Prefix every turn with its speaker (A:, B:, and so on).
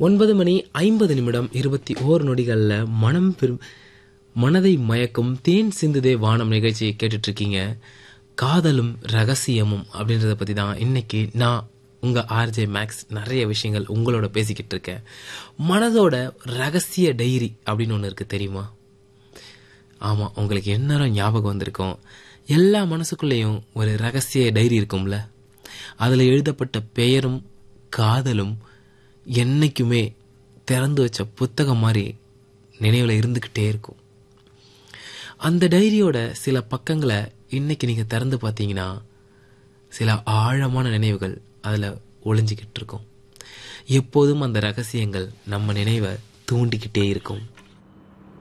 A: ஒன்பது மணி ஐம்பது நிமிடம் இருபத்தி ஓர் நொடிகளில் மனம் பெரும் மனதை மயக்கும் தேன் சிந்துதே வானம் நிகழ்ச்சியை கேட்டுட்டு இருக்கீங்க காதலும் ரகசியமும் அப்படின்றத பற்றி தான் இன்னைக்கு நான் உங்கள் ஆர்ஜே மேக்ஸ் நிறைய விஷயங்கள் உங்களோட பேசிக்கிட்டு இருக்கேன் மனதோட ரகசிய டைரி அப்படின்னு ஒன்று இருக்குது தெரியுமா ஆமாம் உங்களுக்கு எந்நேரம் ஞாபகம் வந்திருக்கும் எல்லா மனசுக்குள்ளேயும் ஒரு ரகசிய டைரி இருக்கும்ல அதில் எழுதப்பட்ட பெயரும் காதலும் என்னைக்குமே திறந்து வச்ச புத்தகம் மாதிரி நினைவில் இருந்துக்கிட்டே இருக்கும் அந்த டைரியோட சில பக்கங்களை இன்னைக்கு நீங்கள் திறந்து பார்த்தீங்கன்னா சில ஆழமான நினைவுகள் அதில் ஒளிஞ்சிக்கிட்டு இருக்கும் எப்போதும் அந்த ரகசியங்கள் நம்ம நினைவை தூண்டிக்கிட்டே இருக்கும்